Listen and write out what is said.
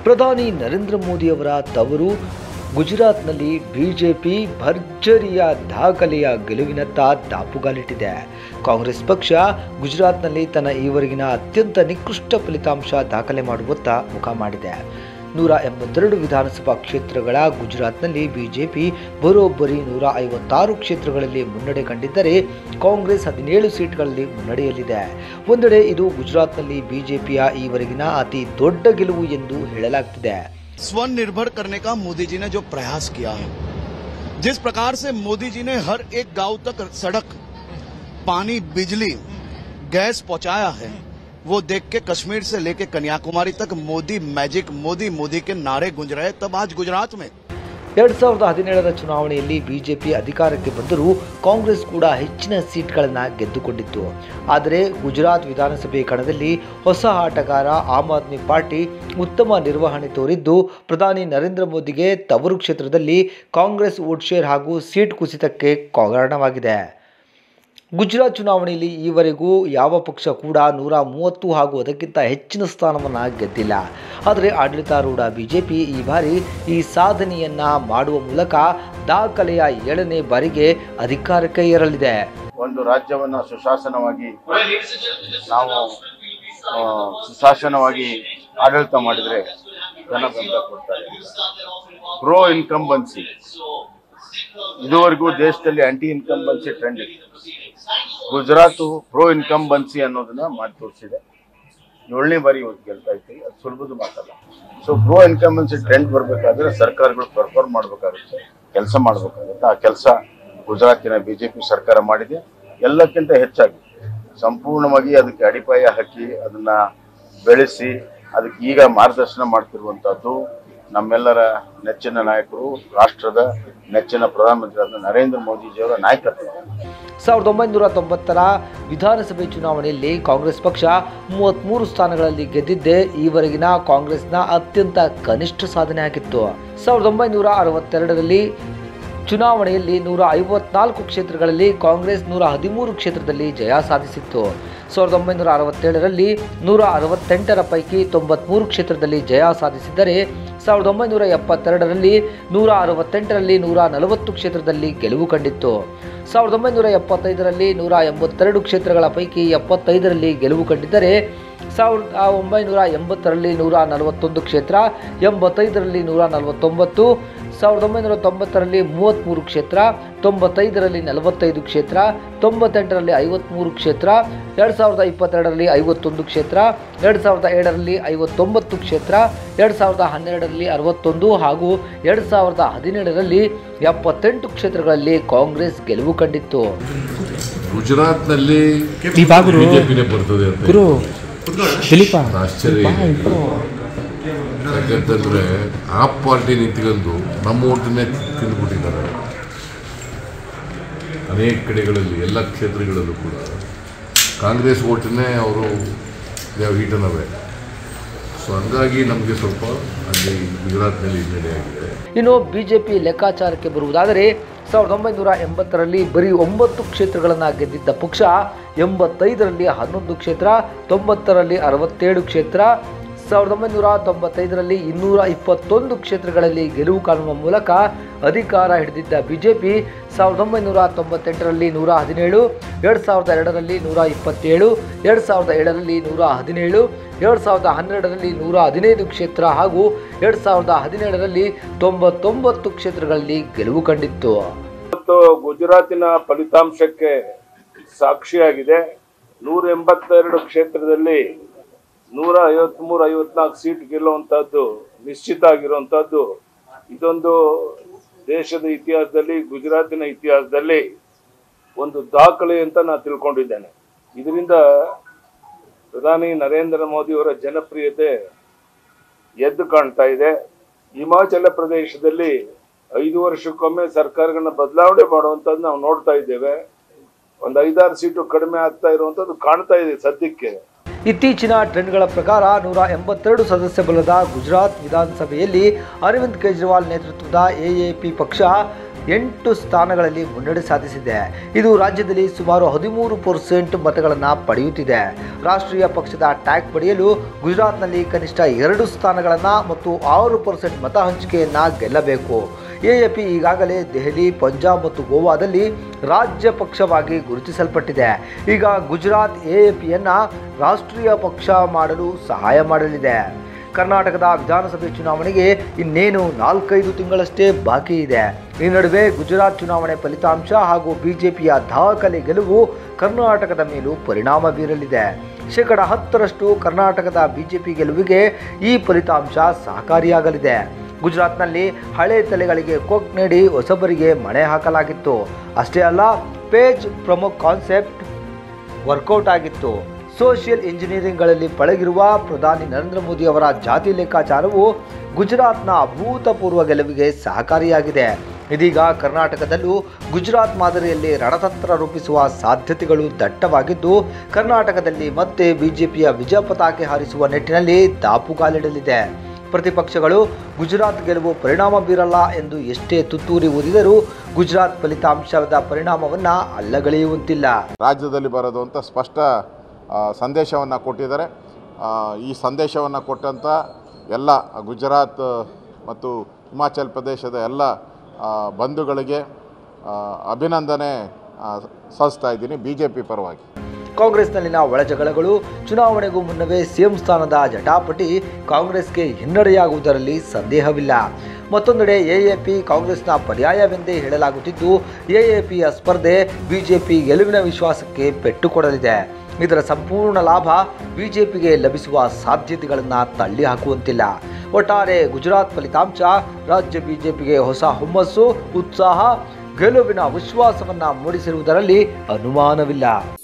ಪ್ರಧಾನಿ ನರೇಂದ್ರ ಮೋದಿಯವರ ತವರು ಗುಜರಾತ್ನಲ್ಲಿ ಬಿಜೆಪಿ ಭರ್ಜರಿಯ ದಾಖಲೆಯ ಗೆಲುವಿನತ್ತ ದಾಪುಗಾಲಿಟ್ಟಿದೆ ಕಾಂಗ್ರೆಸ್ ಪಕ್ಷ ಗುಜರಾತ್ನಲ್ಲಿ ತನ್ನ ಈವರೆಗಿನ ಅತ್ಯಂತ ನಿಕೃಷ್ಟ ಫಲಿತಾಂಶ ದಾಖಲೆ ಮಾಡುವತ್ತ ಮುಖ ಮಾಡಿದೆ ನೂರ ಎಂಬತ್ತೆರಡು ವಿಧಾನಸಭಾ ಕ್ಷೇತ್ರಗಳ ಗುಜರಾತ್ನಲ್ಲಿ ಬಿಜೆಪಿ ಬರೋಬ್ಬರಿ ನೂರ ಐವತ್ತಾರು ಕ್ಷೇತ್ರಗಳಲ್ಲಿ ಮುನ್ನಡೆ ಕಂಡಿದ್ದರೆ ಕಾಂಗ್ರೆಸ್ ಹದಿನೇಳು ಸೀಟ್ಗಳಲ್ಲಿ ಮುನ್ನಡೆಯಲ್ಲಿದೆ ಒಂದೆಡೆ ಇದು ಗುಜರಾತ್ನಲ್ಲಿ ಬಿಜೆಪಿಯ ಈವರೆಗಿನ ಅತಿ ದೊಡ್ಡ ಗೆಲುವು ಎಂದು ಹೇಳಲಾಗ್ತಿದೆ स्वनिर्भर करने का मोदी जी ने जो प्रयास किया है जिस प्रकार से मोदी जी ने हर एक गांव तक सड़क पानी बिजली गैस पहुंचाया है वो देख के कश्मीर से लेके कन्याकुमारी तक मोदी मैजिक मोदी मोदी के नारे गूंज रहे तब आज गुजरात में ಎರಡ್ ಸಾವಿರದ ಹದಿನೇಳರ ಚುನಾವಣೆಯಲ್ಲಿ ಬಿಜೆಪಿ ಅಧಿಕಾರಕ್ಕೆ ಬಂದರೂ ಕಾಂಗ್ರೆಸ್ ಕೂಡ ಹೆಚ್ಚಿನ ಸೀಟ್ಗಳನ್ನು ಗೆದ್ದುಕೊಂಡಿತ್ತು ಆದರೆ ಗುಜರಾತ್ ವಿಧಾನಸಭೆ ಕಣದಲ್ಲಿ ಹೊಸ ಆಟಗಾರ ಆಮ್ ಆದ್ಮಿ ಪಾರ್ಟಿ ಉತ್ತಮ ನಿರ್ವಹಣೆ ತೋರಿದ್ದು ಪ್ರಧಾನಿ ನರೇಂದ್ರ ಮೋದಿಗೆ ತವರು ಕ್ಷೇತ್ರದಲ್ಲಿ ಕಾಂಗ್ರೆಸ್ ವೋಟ್ ಶೇರ್ ಹಾಗೂ ಸೀಟ್ ಕುಸಿತಕ್ಕೆ ಕಾರಣವಾಗಿದೆ ಗುಜರಾತ್ ಚುನಾವಣೆಯಲ್ಲಿ ಈವರೆಗೂ ಯಾವ ಪಕ್ಷ ಕೂಡ ನೂರ ಮೂವತ್ತು ಹಾಗೂ ಅದಕ್ಕಿಂತ ಹೆಚ್ಚಿನ ಸ್ಥಾನವನ್ನು ಗೆದ್ದಿಲ್ಲ ಆದರೆ ಆಡಳಿತಾರೂಢ ಬಿಜೆಪಿ ಈ ಬಾರಿ ಈ ಸಾಧನೆಯನ್ನ ಮಾಡುವ ಮೂಲಕ ದಾಖಲೆಯ ಏಳನೇ ಬಾರಿಗೆ ಅಧಿಕಾರಕ್ಕೆ ಏರಲಿದೆ ಒಂದು ರಾಜ್ಯವನ್ನ ಸುಶಾಸನವಾಗಿ ನಾವು ಆ, ಸುಶಾಸನವಾಗಿ ಆಡಳಿತ ಮಾಡಿದ್ರೆ ಜನ ಬೆಂಬಲ ಕೊಡ್ತಾರೆ ಪ್ರೋ ಇನ್ಕಂಬನ್ಸಿ ಇದುವರೆಗೂ ದೇಶದಲ್ಲಿ ಆಂಟಿ ಇನ್ಕಂಬನ್ಸಿ ಟ್ರೆಂಡ್ ಇತ್ತು ಗುಜರಾತ್ ಪ್ರೋ ಇನ್ಕಂಬನ್ಸಿ ಅನ್ನೋದನ್ನ ಮಾಡಿ ತೋರಿಸಿದೆ ಏಳನೇ ಬಾರಿ ಇವತ್ತು ಗೆಲ್ತಾ ಇದ್ದೀವಿ ಅದು ಸುಲಭದ ಮಾತಲ್ಲ ಸೊ ಪ್ರೋ ಇನ್ಕಂಬನ್ಸಿ ಟ್ರೆಂಡ್ ಬರಬೇಕಾದ್ರೆ ಸರ್ಕಾರಗಳು ಪರ್ಫಾರ್ಮ್ ಮಾಡಬೇಕಾಗುತ್ತೆ ಕೆಲಸ ಮಾಡಬೇಕಾಗುತ್ತೆ ಆ ಕೆಲಸ ಗುಜರಾತಿನ ಬಿಜೆಪಿ ಸರ್ಕಾರ ಮಾಡಿದೆ ಎಲ್ಲಕ್ಕಿಂತ ಹೆಚ್ಚಾಗಿ ಸಂಪೂರ್ಣವಾಗಿ ಅದಕ್ಕೆ ಅಡಿಪಾಯ ಹಾಕಿ ಅದನ್ನ ಬೆಳೆಸಿ ಅದಕ್ಕೆ ಈಗ ಮಾರ್ಗದರ್ಶನ ಮಾಡ್ತಿರುವಂತಹದ್ದು ನಮ್ಮೆಲ್ಲರ ನೆಚ್ಚಿನ ನಾಯಕರು ರಾಷ್ಟ್ರದ ನೆಚ್ಚಿನ ಪ್ರಧಾನಮಂತ್ರಿಯಾದ ನರೇಂದ್ರ ಮೋದಿಜಿಯವರ ನಾಯಕತ್ವ ಸಾವಿರದ ಒಂಬೈನೂರ ತೊಂಬತ್ತರ ವಿಧಾನಸಭೆ ಚುನಾವಣೆಯಲ್ಲಿ ಕಾಂಗ್ರೆಸ್ ಪಕ್ಷ ಮೂವತ್ತ್ಮೂರು ಸ್ಥಾನಗಳಲ್ಲಿ ಗೆದ್ದಿದ್ದೇ ಈವರೆಗಿನ ಕಾಂಗ್ರೆಸ್ನ ಅತ್ಯಂತ ಕನಿಷ್ಠ ಸಾಧನೆ ಆಗಿತ್ತು ಸಾವಿರದ ಒಂಬೈನೂರ ಅರವತ್ತೆರಡರಲ್ಲಿ ಚುನಾವಣೆಯಲ್ಲಿ ನೂರ ಐವತ್ನಾಲ್ಕು ಕ್ಷೇತ್ರಗಳಲ್ಲಿ ಕಾಂಗ್ರೆಸ್ ನೂರ ಹದಿಮೂರು ಕ್ಷೇತ್ರದಲ್ಲಿ ಜಯ ಸಾಧಿಸಿತ್ತು ಸಾವಿರದ ಒಂಬೈನೂರ ಅರವತ್ತೇಳರಲ್ಲಿ ನೂರ ಅರವತ್ತೆಂಟರ ಪೈಕಿ ತೊಂಬತ್ಮೂರು ಕ್ಷೇತ್ರದಲ್ಲಿ ಜಯ ಸಾಧಿಸಿದ್ದರೆ ಸಾವಿರದ ಒಂಬೈನೂರ ಎಪ್ಪತ್ತೆರಡರಲ್ಲಿ ನೂರ ಅರವತ್ತೆಂಟರಲ್ಲಿ ನೂರ ನಲವತ್ತು ಕ್ಷೇತ್ರದಲ್ಲಿ ಗೆಲುವು ಕಂಡಿತ್ತು ಸಾವಿರದ ಒಂಬೈನೂರ ಎಪ್ಪತ್ತೈದರಲ್ಲಿ ನೂರ ಎಂಬತ್ತೆರಡು ಕ್ಷೇತ್ರಗಳ ಪೈಕಿ ಎಪ್ಪತ್ತೈದರಲ್ಲಿ ಗೆಲುವು ಕಂಡಿದ್ದರೆ ಸಾವಿರದ ಒಂಬೈನೂರ ಎಂಬತ್ತರಲ್ಲಿ ನೂರ ನಲವತ್ತೊಂದು ಕ್ಷೇತ್ರ ಎಂಬತ್ತೈದರಲ್ಲಿ ನೂರ ನಲವತ್ತೊಂಬತ್ತು ಸಾವಿರದ ಒಂಬೈನೂರ ತೊಂಬತ್ತರಲ್ಲಿ ಮೂವತ್ತ್ಮೂರು ಕ್ಷೇತ್ರ ತೊಂಬತ್ತೈದರಲ್ಲಿ ನಲವತ್ತೈದು ಕ್ಷೇತ್ರ ತೊಂಬತ್ತೆಂಟರಲ್ಲಿ ಐವತ್ತ್ಮೂರು ಕ್ಷೇತ್ರ ಎರಡು ಸಾವಿರದ ಇಪ್ಪತ್ತೆರಡರಲ್ಲಿ ಐವತ್ತೊಂದು ಕ್ಷೇತ್ರ ಎರಡು ಸಾವಿರದ ಏಳರಲ್ಲಿ ಐವತ್ತೊಂಬತ್ತು ಕ್ಷೇತ್ರ ಎರಡು ಸಾವಿರದ ಹನ್ನೆರಡರಲ್ಲಿ ಅರವತ್ತೊಂದು ಹಾಗೂ ಎರಡು ಸಾವಿರದ ಹದಿನೇಳರಲ್ಲಿ ಎಪ್ಪತ್ತೆಂಟು ಕ್ಷೇತ್ರಗಳಲ್ಲಿ ಕಾಂಗ್ರೆಸ್ ಗೆಲುವು ಕಂಡಿತ್ತು ಗುಜರಾತ್ನಲ್ಲಿ ಈ ಬಾ ಗುರು. ಬಿಜೆಪಿನೇ ಬರ್ತದೆ ಅಂತ ಗುರು ದಿಲೀಪ ಆಶ್ಚರ್ಯ ಏನಿಲ್ಲ. ಯಾಕಂತಂದ್ರೆ ಆ ಪಾರ್ಟಿ ನಿಂತ್ಕೊಂಡು ನಮ್ಮ ಓಟನ್ನೇ ತಿಂದುಬಿಟ್ಟಿದ್ದಾರೆ ಅನೇಕ ಕಡೆಗಳಲ್ಲಿ ಎಲ್ಲ ಕ್ಷೇತ್ರಗಳಲ್ಲೂ ಕೂಡ ಕಾಂಗ್ರೆಸ್ ಓಟನ್ನೇ ಅವರು ದೇವ್ ಈಟನವೇ ಸೊ ಹಂಗಾಗಿ ನಮಗೆ ಸ್ವಲ್ಪ ಅಲ್ಲಿ ಗುಜರಾತ್ನಲ್ಲಿ ಹಿನ್ನಡೆ ಆಗಿದೆ ಇನ್ನು ಬಿಜೆಪಿ ಲೆಕ್ಕಾಚಾರಕ್ಕೆ ಬರುವುದಾದರೆ ಸಾವಿರದ ಒಂಬೈನೂರ ಎಂಬತ್ತರಲ್ಲಿ ಬರೀ ಒಂಬತ್ತು ಕ್ಷೇತ್ರಗಳನ್ನು ಗೆದ್ದಿದ್ದ ಪಕ್ಷ ಎಂಬತ್ತೈದರಲ್ಲಿ ಹನ್ನೊಂದು ಕ್ಷೇತ್ರ ತೊಂಬತ್ತರಲ್ಲಿ ಅರವತ್ತೇಳು ಕ್ಷೇತ್ರ ಸಾವಿರದ ಒಂಬೈನೂರ ತೊಂಬತ್ತೈದರಲ್ಲಿ ಇನ್ನೂರ ಇಪ್ಪತ್ತೊಂದು ಕ್ಷೇತ್ರಗಳಲ್ಲಿ ಗೆಲುವು ಕಾಣುವ ಮೂಲಕ ಅಧಿಕಾರ ಹಿಡಿದಿದ್ದ ಬಿಜೆಪಿ ಸಾವಿರದ ಒಂಬೈನೂರ ತೊಂಬತ್ತೆಂಟರಲ್ಲಿ ನೂರ ಹದಿನೇಳು ಎರಡು ಸಾವಿರದ ಎರಡರಲ್ಲಿ ನೂರ ಇಪ್ಪತ್ತೇಳು ಎರಡು ಸಾವಿರದ ಏಳರಲ್ಲಿ ನೂರ ಹದಿನೇಳು ಎರಡು ಸಾವಿರದ ಹನ್ನೆರಡರಲ್ಲಿ ನೂರ ಹದಿನೈದು ಕ್ಷೇತ್ರ ಹಾಗೂ ಎರಡು ಸಾವಿರದ ಹದಿನೇಳರಲ್ಲಿ ತೊಂಬತ್ತೊಂಬತ್ತು ಕ್ಷೇತ್ರಗಳಲ್ಲಿ ಗೆಲುವು ಕಂಡಿತ್ತು ಇವತ್ತು ಗುಜರಾತಿನ ಫಲಿತಾಂಶಕ್ಕೆ ಸಾಕ್ಷಿಯಾಗಿದೆ ನೂರ ಎಂಬತ್ತೆರಡು ಕ್ಷೇತ್ರದಲ್ಲಿ ನೂರ ಐವತ್ಮೂರು ಐವತ್ನಾಲ್ಕು ಸೀಟ್ ಗೆಲ್ಲುವಂತಹದ್ದು ನಿಶ್ಚಿತ ಆಗಿರುವಂತಹದ್ದು ಇದೊಂದು ದೇಶದ ಇತಿಹಾಸದಲ್ಲಿ ಗುಜರಾತಿನ ಇತಿಹಾಸದಲ್ಲಿ ಒಂದು ದಾಖಲೆ ಅಂತ ನಾನು ತಿಳ್ಕೊಂಡಿದ್ದೇನೆ ಇದರಿಂದ ಪ್ರಧಾನಿ ನರೇಂದ್ರ ಮೋದಿಯವರ ಜನಪ್ರಿಯತೆ ಎದ್ದು ಕಾಣ್ತಾ ಇದೆ ಹಿಮಾಚಲ ಪ್ರದೇಶದಲ್ಲಿ ಐದು ವರ್ಷಕ್ಕೊಮ್ಮೆ ಸರ್ಕಾರಗಳನ್ನ ಬದಲಾವಣೆ ಮಾಡುವಂತದ್ದು ನಾವು ನೋಡ್ತಾ ಇದ್ದೇವೆ ಒಂದು ಐದಾರು ಸೀಟು ಕಡಿಮೆ ಆಗ್ತಾ ಇರುವಂತದ್ದು ಕಾಣ್ತಾ ಇದೆ ಸದ್ಯಕ್ಕೆ ಇತ್ತೀಚಿನ ಟ್ರೆಂಡ್ಗಳ ಪ್ರಕಾರ ನೂರ ಎಂಬತ್ತೆರಡು ಸದಸ್ಯ ಬಲದ ಗುಜರಾತ್ ವಿಧಾನಸಭೆಯಲ್ಲಿ ಅರವಿಂದ್ ಕೇಜ್ರಿವಾಲ್ ನೇತೃತ್ವದ ಎಎಪಿ ಪಕ್ಷ ಎಂಟು ಸ್ಥಾನಗಳಲ್ಲಿ ಮುನ್ನಡೆ ಸಾಧಿಸಿದೆ ಇದು ರಾಜ್ಯದಲ್ಲಿ ಸುಮಾರು ಹದಿಮೂರು ಪರ್ಸೆಂಟ್ ಮತಗಳನ್ನು ಪಡೆಯುತ್ತಿದೆ ರಾಷ್ಟ್ರೀಯ ಪಕ್ಷದ ಟ್ಯಾಗ್ ಪಡೆಯಲು ಗುಜರಾತ್ನಲ್ಲಿ ಕನಿಷ್ಠ ಎರಡು ಸ್ಥಾನಗಳನ್ನು ಮತ್ತು ಆರು ಪರ್ಸೆಂಟ್ ಮತ ಹಂಚಿಕೆಯನ್ನು ಗೆಲ್ಲಬೇಕು ಎಎಪಿ ಈಗಾಗಲೇ ದೆಹಲಿ ಪಂಜಾಬ್ ಮತ್ತು ಗೋವಾದಲ್ಲಿ ರಾಜ್ಯ ಪಕ್ಷವಾಗಿ ಗುರುತಿಸಲ್ಪಟ್ಟಿದೆ ಈಗ ಗುಜರಾತ್ ಎಎಪಿಯನ್ನು ರಾಷ್ಟ್ರೀಯ ಪಕ್ಷ ಮಾಡಲು ಸಹಾಯ ಮಾಡಲಿದೆ ಕರ್ನಾಟಕದ ವಿಧಾನಸಭೆ ಚುನಾವಣೆಗೆ ಇನ್ನೇನು ನಾಲ್ಕೈದು ತಿಂಗಳಷ್ಟೇ ಬಾಕಿ ಇದೆ ಈ ನಡುವೆ ಗುಜರಾತ್ ಚುನಾವಣೆ ಫಲಿತಾಂಶ ಹಾಗೂ ಬಿಜೆಪಿಯ ದಾಖಲೆ ಗೆಲುವು ಕರ್ನಾಟಕದ ಮೇಲೂ ಪರಿಣಾಮ ಬೀರಲಿದೆ ಶೇಕಡ ಹತ್ತರಷ್ಟು ಕರ್ನಾಟಕದ ಬಿಜೆಪಿ ಗೆಲುವಿಗೆ ಈ ಫಲಿತಾಂಶ ಸಹಕಾರಿಯಾಗಲಿದೆ ಗುಜರಾತ್ನಲ್ಲಿ ಹಳೆ ತಲೆಗಳಿಗೆ ಕೊಕ್ ನೀಡಿ ಹೊಸಬರಿಗೆ ಮಣೆ ಹಾಕಲಾಗಿತ್ತು ಅಷ್ಟೇ ಅಲ್ಲ ಪೇಜ್ ಪ್ರಮುಖ ಕಾನ್ಸೆಪ್ಟ್ ವರ್ಕೌಟ್ ಆಗಿತ್ತು ಸೋಷಿಯಲ್ ಇಂಜಿನಿಯರಿಂಗ್ಗಳಲ್ಲಿ ಪಳಗಿರುವ ಪ್ರಧಾನಿ ನರೇಂದ್ರ ಮೋದಿ ಅವರ ಜಾತಿ ಲೆಕ್ಕಾಚಾರವು ಗುಜರಾತ್ನ ಅಭೂತಪೂರ್ವ ಗೆಲುವಿಗೆ ಸಹಕಾರಿಯಾಗಿದೆ ಇದೀಗ ಕರ್ನಾಟಕದಲ್ಲೂ ಗುಜರಾತ್ ಮಾದರಿಯಲ್ಲಿ ರಣತಂತ್ರ ರೂಪಿಸುವ ಸಾಧ್ಯತೆಗಳು ದಟ್ಟವಾಗಿದ್ದು ಕರ್ನಾಟಕದಲ್ಲಿ ಮತ್ತೆ ಬಿಜೆಪಿಯ ವಿಜಯ ಪತಾಕೆ ಹಾರಿಸುವ ನಿಟ್ಟಿನಲ್ಲಿ ದಾಪುಗಾಲಿಡಲಿದೆ ಪ್ರತಿಪಕ್ಷಗಳು ಗುಜರಾತ್ ಗೆಲುವು ಪರಿಣಾಮ ಬೀರಲ್ಲ ಎಂದು ಎಷ್ಟೇ ತುತ್ತೂರಿ ಊದಿದರೂ ಗುಜರಾತ್ ಫಲಿತಾಂಶದ ಪರಿಣಾಮವನ್ನು ಅಲ್ಲಗಳೆಯುವಂತಿಲ್ಲ ರಾಜ್ಯದಲ್ಲಿ ಬರೋದು ಅಂತ ಸ್ಪಷ್ಟ ಸಂದೇಶವನ್ನು ಕೊಟ್ಟಿದ್ದಾರೆ ಆ, ಈ ಸಂದೇಶವನ್ನು ಕೊಟ್ಟಂಥ ಎಲ್ಲ ಗುಜರಾತ್ ಮತ್ತು ಹಿಮಾಚಲ್ ಪ್ರದೇಶದ ಎಲ್ಲ ಆ, ಬಂಧುಗಳಿಗೆ ಆ, ಅಭಿನಂದನೆ ಆ, ಸಲ್ಲಿಸ್ತಾ ಇದ್ದೀನಿ ಬಿ ಜೆ ಪಿ ಪರವಾಗಿ ಕಾಂಗ್ರೆಸ್ನಲ್ಲಿನ ಒಳಜಗಳಗಳು ಚುನಾವಣೆಗೂ ಮುನ್ನವೇ ಸಿಎಂ ಸ್ಥಾನದ ಜಟಾಪಟಿ ಕಾಂಗ್ರೆಸ್ಗೆ ಹಿನ್ನಡೆಯಾಗುವುದರಲ್ಲಿ ಸಂದೇಹವಿಲ್ಲ ಮತ್ತೊಂದೆಡೆ ಎಎಪಿ ಕಾಂಗ್ರೆಸ್ನ ಪರ್ಯಾಯವೆಂದೇ ಹೇಳಲಾಗುತ್ತಿದ್ದು ಎಎಪಿಯ ಸ್ಪರ್ಧೆ ಬಿಜೆಪಿ ಗೆಲುವಿನ ವಿಶ್ವಾಸಕ್ಕೆ ಪೆಟ್ಟು ಕೊಡಲಿದೆ ಇದರ ಸಂಪೂರ್ಣ ಲಾಭ ಬಿಜೆಪಿಗೆ ಲಭಿಸುವ ಸಾಧ್ಯತೆಗಳನ್ನು ತಳ್ಳಿ ಹಾಕುವಂತಿಲ್ಲ ಒಟ್ಟಾರೆ ಗುಜರಾತ್ ಫಲಿತಾಂಶ ರಾಜ್ಯ ಬಿಜೆಪಿಗೆ ಹೊಸ ಹುಮ್ಮಸ್ಸು ಉತ್ಸಾಹ ಗೆಲುವಿನ ವಿಶ್ವಾಸವನ್ನ ಮೂಡಿಸಿರುವುದರಲ್ಲಿ ಅನುಮಾನವಿಲ್ಲ